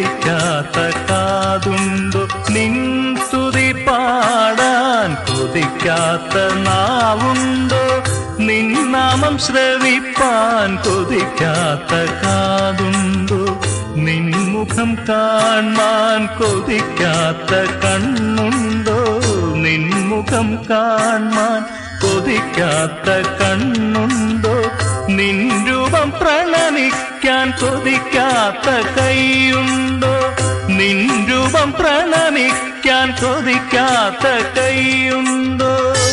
കൊതിക്കാത്ത കാതുണ്ടോ നിൻ സ്തുതി പാടാൻ കൊതിക്കാത്ത നാവുണ്ടോ നിൻ നാമം ശ്രവിപ്പാൻ കൊതിക്കാത്ത കാതുണ്ടോ നിൻ മുഖം കാണാൻ കൊതിക്കാത്ത കണ്ണുണ്ടോ നിൻ മുഖം കാണാൻ കൊതിക്കാത്ത കണ്ണുണ്ടോ നിൻ രൂപം പ്രണമിക്കാൻ കൊതിക്കാത്ത കൈയുണ്ടോ നിൻ രൂപം പ്രണമിക്കാൻ കൊതിക്കാത്ത കൈയുണ്ടോ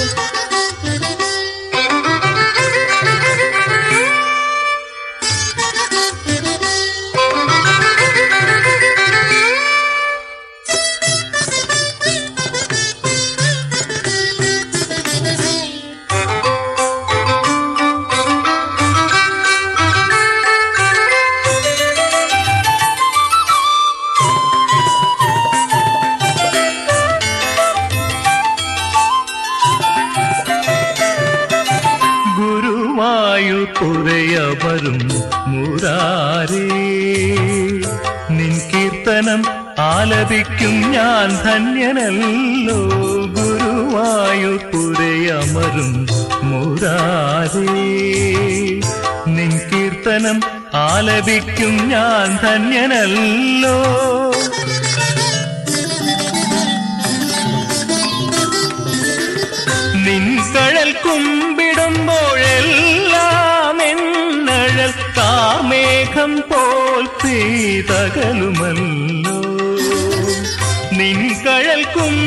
ഗുരുവായു തുരയവരും മുരാരേ നിൻ കീർത്തനം ആലപിക്കും ഞാൻ ധന്യനല്ലോ ഗുരുവായു തുരയമരും മുരാരേ നിൻ കീർത്തനം ആലപിക്കും ഞാൻ ധന്യനല്ലോ നിൻകഴൽ കുമ്പിടുമ്പോഴെല്ലാം എന്നഴൽ കാമേഘം പോൽ പെയ്തകലുമല്ലോ നിൻകഴൽ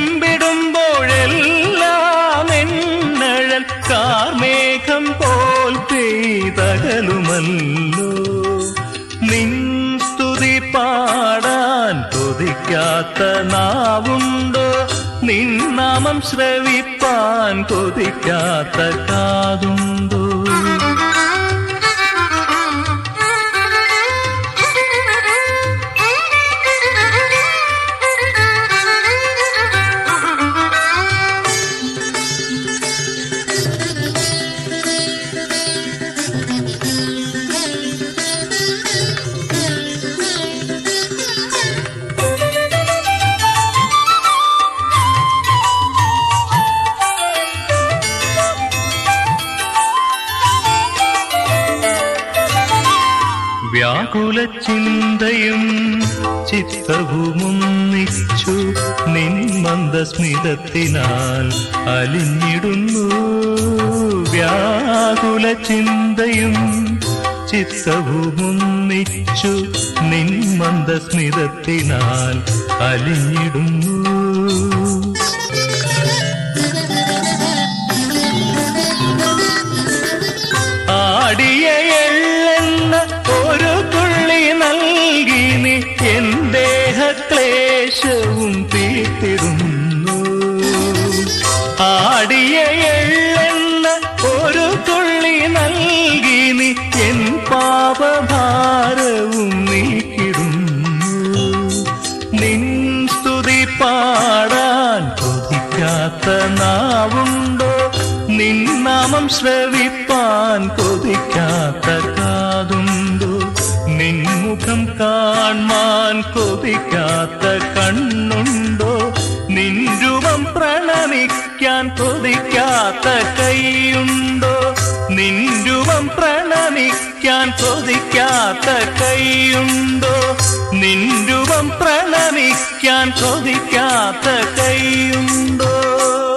കുമ്പിടുമ്പോഴെല്ലാം എന്നഴൽ കാർമേഘം പോൽ പെയ്തകലുമല്ലോ നിൻ സ്തുതി പാടാൻ കൊതിക്കാത്ത നാവുണ്ടോ നിൻ നാമം ശ്രവിപ്പാൻ കൊതിക്കാത്ത കാതുണ്ടോ വ്യാകുല ചിന്തയും ചിത്തവുമൊന്നിച്ചു നിൻ മന്ദസ്മിതത്തിനാൽ അലിഞ്ഞിടുന്നു വ്യാകുല ചിന്തയും ചിത്തവുമൊന്നിച്ചു നിൻ മന്ദസ്മിതത്തിനാൽ അലിഞ്ഞിടുന്നു ആടിയ എള്ളെന്ന ഒരു തുള്ളി നൽകി നീ എൻ ദേഹക്ലേശവും തീർത്തിരുന്നു ആടിയ എള്ളെന്ന ഒരു തുള്ളി നൽകി നീ എൻ പാപഭാരവും നീക്കിടുന്നു നിൻ സ്തുതി പാടാൻ കൊതിക്കാത്ത നാവുണ്ടോ നിൻ നാമം ശ്രവിപ്പാൻ കൊതിക്കാത്ത കാതുണ്ടോ നിൻ മുഖം കാണാൻ കൊതിക്കാത്ത കണ്ണുണ്ടോ നിൻ രൂപം പ്രണമിക്കാൻ കൊതിക്കാത്ത കൈയുണ്ടോ നിൻ രൂപം പ്രണമിക്കാൻ കൊതിക്കാത്ത കൈയുണ്ടോ നിൻ രൂപം പ്രണമിക്കാൻ കൊതിക്കാത്ത കൈയുണ്ടോ